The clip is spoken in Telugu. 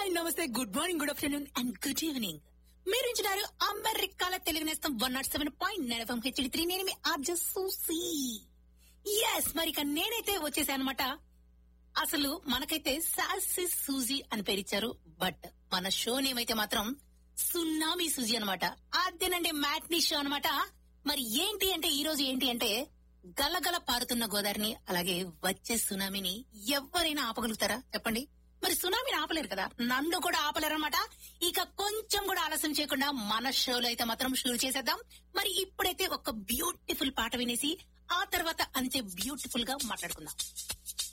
hi namaste good morning good afternoon and good evening మీరు ఉంటున్నారు అమెరికాల తెలుగు నేస్తం one not seven point nine HD three నేను మీ ఆర్జ సూసి ఎస్ మరి ఇక నేనైతే వచ్చేసాను అనమాట అసలు మనకైతే సాసి సూజీ అని పేరిచ్చారు బట్ మన షో నేమ్ అయితే మాత్రం సున్నామీ సూజీ అనమాట అదేనండి మ్యాట్నీ షో అనమాట మరి ఏంటి అంటే ఈ రోజు ఏంటి అంటే గలగల పారుతున్న గోదావరిని అలాగే వచ్చే సునామీని ఎవరైనా ఆపగలుగుతారా చెప్పండి మరి సునామీని ఆపలేరు కదా నన్ను కూడా ఆపలేరు అనమాట ఇక కొంచెం కూడా ఆలస్యం చేయకుండా మన షోలో అయితే మాత్రం షురు చేసేద్దాం మరి ఇప్పుడైతే ఒక బ్యూటిఫుల్ పాట వినేసి ఆ తర్వాత అంతే బ్యూటిఫుల్ గా మాట్లాడుకుందాం